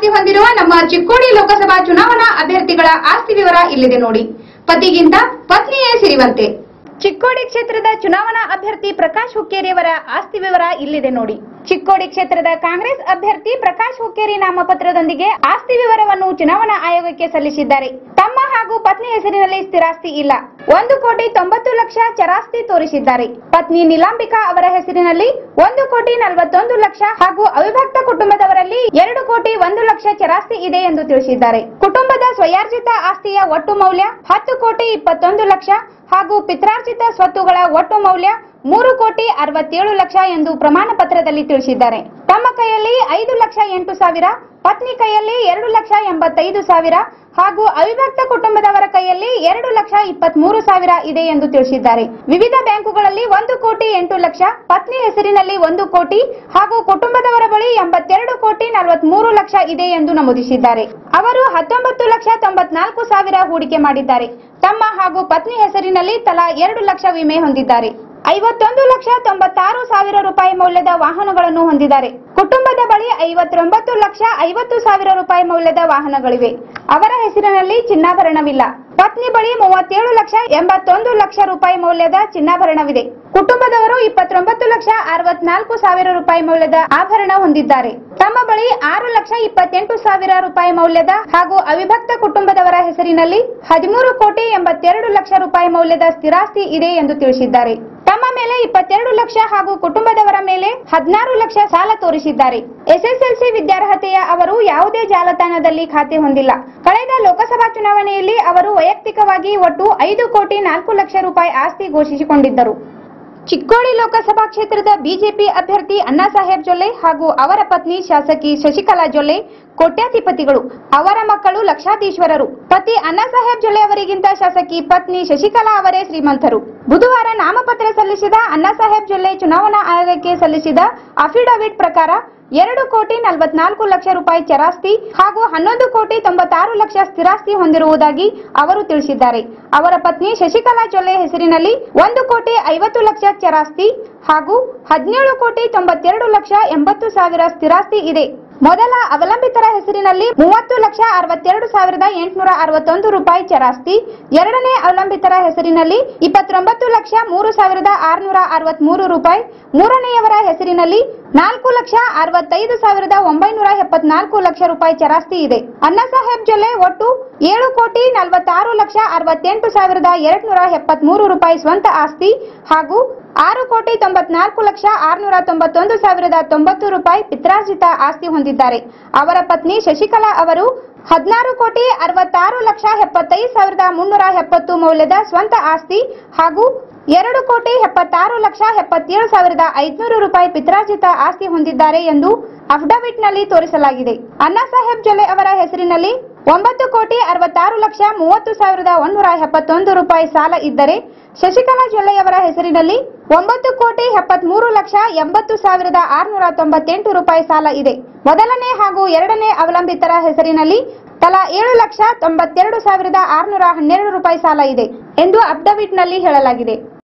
ಆಸ್ತಿ ಹೊಂದಿರುವ ನಮ್ಮ ಚಿಕ್ಕೋಡಿ ಲೋಕಸಭಾ ಚುನಾವಣಾ ಅಭ್ಯರ್ಥಿಗಳ ಆಸ್ತಿ ವಿವರ ಇಲ್ಲಿದೆ ನೋಡಿ ಪತಿಗಿಂತ ಪತ್ನಿಯೇ ಸಿರಿವಂತೆ ಚಿಕ್ಕೋಡಿ ಕ್ಷೇತ್ರದ ಚುನಾವಣಾ ಅಭ್ಯರ್ಥಿ ಪ್ರಕಾಶ್ ಹುಕ್ಕೇರಿಯವರ ಆಸ್ತಿ ವಿವರ ಇಲ್ಲಿದೆ ನೋಡಿ ಚಿಕ್ಕೋಡಿ ಕ್ಷೇತ್ರದ ಕಾಂಗ್ರೆಸ್ ಅಭ್ಯರ್ಥಿ ಪ್ರಕಾಶ್ ಹುಕ್ಕೇರಿ ನಾಮಪತ್ರದೊಂದಿಗೆ ಆಸ್ತಿ ವಿವರವನ್ನು ಚುನಾವಣಾ ಆಯೋಗಕ್ಕೆ ಸಲ್ಲಿಸಿದ್ದಾರೆ ತಮ್ಮ ಹಾಗೂ ಪತ್ನಿ ಹೆಸರಿನಲ್ಲಿ ಸ್ಥಿರಾಸ್ತಿ ಇಲ್ಲ ಒಂದು ಕೋಟಿ ತೊಂಬತ್ತು ಲಕ್ಷ ಚರಾಸ್ತಿ ತೋರಿಸಿದ್ದಾರೆ ಪತ್ನಿ ನೀಲಾಂಬಿಕಾ ಅವರ ಹೆಸರಿನಲ್ಲಿ ಒಂದು ಕೋಟಿ ನಲವತ್ತೊಂದು ಲಕ್ಷ ಹಾಗೂ ಅವಿಭಕ್ತ ಕುಟುಂಬದವರಲ್ಲಿ ಎರಡು ಕೋಟಿ ಒಂದು ಲಕ್ಷ ಚರಾಸ್ತಿ ಇದೆ ಎಂದು ತಿಳಿಸಿದ್ದಾರೆ ಕುಟುಂಬದ ಸ್ವಯಾರ್ಜಿತ ಆಸ್ತಿಯ ಒಟ್ಟು ಮೌಲ್ಯ ಹತ್ತು ಕೋಟಿ ಇಪ್ಪತ್ತೊಂದು ಲಕ್ಷ ಹಾಗೂ ಪಿತ್ರಾರ್ಜಿತ ಸ್ವತ್ತುಗಳ ಒಟ್ಟು ಮೌಲ್ಯ ಮೂರು ಕೋಟಿ ಅರವತ್ತೇಳು ಲಕ್ಷ ಎಂದು ಪ್ರಮಾಣ ಪತ್ರದಲ್ಲಿ ತಿಳಿಸಿದ್ದಾರೆ ತಮ್ಮ ಕೈಯಲ್ಲಿ ಐದು ಲಕ್ಷ ಎಂಟು ಸಾವಿರ ಪತ್ನಿ ಕೈಯಲ್ಲಿ ಎರಡು ಲಕ್ಷ ಎಂಬತ್ತೈದು ಸಾವಿರ ಹಾಗೂ ಅವಿಭಕ್ತ ಕುಟುಂಬದವರ ಕೈಯಲ್ಲಿ ಎರಡು ಲಕ್ಷ ಇಪ್ಪತ್ಮೂರು ಸಾವಿರ ಇದೆ ಎಂದು ತಿಳಿಸಿದ್ದಾರೆ ವಿವಿಧ ಬ್ಯಾಂಕುಗಳಲ್ಲಿ ಒಂದು ಕೋಟಿ ಎಂಟು ಲಕ್ಷ ಪತ್ನಿ ಹೆಸರಿನಲ್ಲಿ ಒಂದು ಕೋಟಿ ಹಾಗೂ ಕುಟುಂಬದವರ ಬಳಿ ಎಂಬತ್ತೆರಡು ಕೋಟಿ ನಲವತ್ಮೂರು ಲಕ್ಷ ಇದೆ ಎಂದು ನಮೂದಿಸಿದ್ದಾರೆ ಅವರು ಹತ್ತೊಂಬತ್ತು ಲಕ್ಷ ತೊಂಬತ್ನಾಲ್ಕು ಸಾವಿರ ಹೂಡಿಕೆ ಮಾಡಿದ್ದಾರೆ ತಮ್ಮ ಹಾಗೂ ಪತ್ನಿ ಹೆಸರಿನಲ್ಲಿ ತಲಾ ಎರಡು ಲಕ್ಷ ವಿಮೆ ಹೊಂದಿದ್ದಾರೆ ಐವತ್ತೊಂದು ಲಕ್ಷ ತೊಂಬತ್ತಾರು ಸಾವಿರ ರೂಪಾಯಿ ಮೌಲ್ಯದ ವಾಹನಗಳನ್ನು ಹೊಂದಿದ್ದಾರೆ ಕುಟುಂಬದ ಬಳಿ ಐವತ್ತೊಂಬತ್ತು ಲಕ್ಷ ಐವತ್ತು ಸಾವಿರ ರೂಪಾಯಿ ಮೌಲ್ಯದ ವಾಹನಗಳಿವೆ ಅವರ ಹೆಸರಿನಲ್ಲಿ ಚಿನ್ನಾಭರಣವಿಲ್ಲ ಪತ್ನಿ ಬಳಿ ಮೂವತ್ತೇಳು ಲಕ್ಷ ಎಂಬತ್ತೊಂದು ಲಕ್ಷ ರೂಪಾಯಿ ಮೌಲ್ಯದ ಚಿನ್ನಾಭರಣವಿದೆ ಕುಟುಂಬದವರು ಇಪ್ಪತ್ತೊಂಬತ್ತು ಲಕ್ಷ ಅರವತ್ನಾಲ್ಕು ಸಾವಿರ ರೂಪಾಯಿ ಮೌಲ್ಯದ ಆಭರಣ ಹೊಂದಿದ್ದಾರೆ ತಮ್ಮ ಬಳಿ ಆರು ಲಕ್ಷ ಇಪ್ಪತ್ತೆಂಟು ಸಾವಿರ ರೂಪಾಯಿ ಮೌಲ್ಯದ ಹಾಗೂ ಅವಿಭಕ್ತ ಕುಟುಂಬದವರ ಹೆಸರಿನಲ್ಲಿ ಹದಿಮೂರು ಕೋಟಿ ಎಂಬತ್ತೆರಡು ಲಕ್ಷ ರೂಪಾಯಿ ಮೌಲ್ಯದ ಸ್ಥಿರಾಸ್ತಿ ಇದೆ ಎಂದು ತಿಳಿಸಿದ್ದಾರೆ ತಮ್ಮ ಮೇಲೆ ಇಪ್ಪತ್ತೆರಡು ಲಕ್ಷ ಹಾಗೂ ಕುಟುಂಬದವರ ಮೇಲೆ ಹದಿನಾರು ಲಕ್ಷ ಸಾಲ ತೋರಿಸಿದ್ದಾರೆ ಎಸ್ಎಸ್ಎಲ್ಸಿ ವಿದ್ಯಾರ್ಹತೆಯ ಅವರು ಯಾವುದೇ ಜಾಲತಾಣದಲ್ಲಿ ಖಾತೆ ಹೊಂದಿಲ್ಲ ಕಳೆದ ಲೋಕಸಭಾ ಚುನಾವಣೆಯಲ್ಲಿ ಅವರು ವೈಯಕ್ತಿಕವಾಗಿ ಒಟ್ಟು ಐದು ಕೋಟಿ ನಾಲ್ಕು ಲಕ್ಷ ರೂಪಾಯಿ ಆಸ್ತಿ ಘೋಷಿಸಿಕೊಂಡಿದ್ದರು ಚಿಕ್ಕೋಡಿ ಲೋಕಸಭಾ ಕ್ಷೇತ್ರದ ಬಿಜೆಪಿ ಅಭ್ಯರ್ಥಿ ಅಣ್ಣಾಸಾಹೇಬ್ ಜೊಲ್ಲೆ ಹಾಗೂ ಅವರ ಪತ್ನಿ ಶಾಸಕಿ ಶಶಿಕಲಾ ಜೊಲ್ಲೆ ಕೋಟ್ಯಾಧಿಪತಿಗಳು ಅವರ ಮಕ್ಕಳು ಲಕ್ಷಾಧೀಶ್ವರರು ಪತಿ ಅಣ್ಣಾಸಾಹೇಬ್ ಜೊಲ್ಲೆ ಅವರಿಗಿಂತ ಶಾಸಕಿ ಪತ್ನಿ ಶಶಿಕಲಾ ಅವರೇ ಶ್ರೀಮಂತರು ಬುಧವಾರ ನಾಮಪತ್ರ ಸಲ್ಲಿಸಿದ ಅಣ್ಣಾಸಾಹೇಬ್ ಜೊಲ್ಲೆ ಚುನಾವಣಾ ಆಯೋಗಕ್ಕೆ ಸಲ್ಲಿಸಿದ ಅಫಿಡವಿಟ್ ಪ್ರಕಾರ ಎರಡು ಕೋಟಿ ನಲವತ್ನಾಲ್ಕು ಲಕ್ಷ ರೂಪಾಯಿ ಚರಾಸ್ತಿ ಹಾಗೂ ಹನ್ನೊಂದು ಕೋಟಿ ತೊಂಬತ್ತಾರು ಲಕ್ಷ ಸ್ಥಿರಾಸ್ತಿ ಹೊಂದಿರುವುದಾಗಿ ಅವರು ತಿಳಿಸಿದ್ದಾರೆ ಅವರ ಪತ್ನಿ ಶಶಿಕಲಾ ಜೊಲ್ಲೆ ಹೆಸರಿನಲ್ಲಿ ಒಂದು ಕೋಟಿ ಐವತ್ತು ಲಕ್ಷ ಚರಾಸ್ತಿ ಹಾಗೂ ಹದಿನೇಳು ಕೋಟಿ ತೊಂಬತ್ತೆರಡು ಲಕ್ಷ ಎಂಬತ್ತು ಸಾವಿರ ಸ್ಥಿರಾಸ್ತಿ ಇದೆ ಮೊದಲ ಅವಲಂಬಿತರ ಹೆಸರಿನಲ್ಲಿ ಮೂವತ್ತು ಲಕ್ಷ ಅರವತ್ತೆರಡು ಸಾವಿರದ ಎಂಟುನೂರ ಅರವತ್ತೊಂದು ರೂಪಾಯಿ ಚರಾಸ್ತಿ ಎರಡನೇ ಅವಲಂಬಿತರ ಹೆಸರಿನಲ್ಲಿ ಇಪ್ಪತ್ತೊಂಬತ್ತು ಲಕ್ಷ ಮೂರು ಸಾವಿರದ ಆರುನೂರ ಅರವತ್ಮೂರು ರೂಪಾಯಿ ಮೂರನೆಯವರ ಹೆಸರಿನಲ್ಲಿ ನಾಲ್ಕು ಲಕ್ಷ ಅರವತ್ತೈದು ಸಾವಿರದ ಒಂಬೈನೂರ ಎಪ್ಪತ್ನಾಲ್ಕು ಲಕ್ಷ ರೂಪಾಯಿ ಚರಾಸ್ತಿ ಇದೆ ಅಣ್ಣಾಸಾಹೇಬ್ ಜೊಲ್ಲೆ ಒಟ್ಟು ಏಳು ಕೋಟಿ ನಲವತ್ತಾರು ಲಕ್ಷ ಅರವತ್ತೆಂಟು ಸಾವಿರದ ಎರಡ್ನೂರ ಎಪ್ಪತ್ಮೂರು ರೂಪಾಯಿ ಸ್ವಂತ ಆಸ್ತಿ ಹಾಗೂ ಆರು ಕೋಟಿ ತೊಂಬತ್ನಾಲ್ಕು ಲಕ್ಷ ಆರುನೂರ ತೊಂಬತ್ತೊಂದು ಸಾವಿರದ ತೊಂಬತ್ತು ರೂಪಾಯಿ ಪಿತ್ರಾರ್ಜಿತ ಆಸ್ತಿ ಹೊಂದಿದ್ದಾರೆ ಅವರ ಪತ್ನಿ ಶಶಿಕಲಾ ಅವರು ಹದಿನಾರು ಕೋಟಿ ಅರವತ್ತಾರು ಲಕ್ಷ ಎಪ್ಪತ್ತೈದು ಸಾವಿರದ ಮುನ್ನೂರ ಎಪ್ಪತ್ತು ಮೌಲ್ಯದ ಸ್ವಂತ ಆಸ್ತಿ ಹಾಗೂ ಎರಡು ಕೋಟಿ ಎಪ್ಪತ್ತಾರು ಲಕ್ಷ ಎಪ್ಪತ್ತೇಳು ಸಾವಿರದ ಐದುನೂರು ರೂಪಾಯಿ ಪಿತ್ರಾರ್ಜಿತ ಆಸ್ತಿ ಹೊಂದಿದ್ದಾರೆ ಎಂದು ಅಫಿಡವಿಟ್ನಲ್ಲಿ ತೋರಿಸಲಾಗಿದೆ ಅಣ್ಣಾಸಾಹೇಬ್ ಜೊಲ್ಲೆ ಅವರ ಹೆಸರಿನಲ್ಲಿ ಒಂಬತ್ತು ಕೋಟಿ ಅರವತ್ತಾರು ಲಕ್ಷ ಮೂವತ್ತು ಸಾವಿರದ ಒಂದೂರ ಎಪ್ಪತ್ತೊಂದು ರೂಪಾಯಿ ಸಾಲ ಇದ್ದರೆ ಶಶಿಕಲಾ ಜೊಲ್ಲೆಯವರ ಹೆಸರಿನಲ್ಲಿ ಒಂಬತ್ತು ಕೋಟಿ ಎಪ್ಪತ್ಮೂರು ಲಕ್ಷ ಎಂಬತ್ತು ಸಾವಿರದ ಆರುನೂರ ತೊಂಬತ್ತೆಂಟು ರೂಪಾಯಿ ಸಾಲ ಇದೆ ಮೊದಲನೇ ಹಾಗೂ ಎರಡನೇ ಅವಲಂಬಿತರ ಹೆಸರಿನಲ್ಲಿ ತಲಾ ಏಳು ಲಕ್ಷ ತೊಂಬತ್ತೆರಡು ಸಾವಿರದ ಆರುನೂರ ಹನ್ನೆರಡು ರೂಪಾಯಿ ಸಾಲ ಇದೆ ಎಂದು ಅಫಿಡವಿಟ್ನಲ್ಲಿ ಹೇಳಲಾಗಿದೆ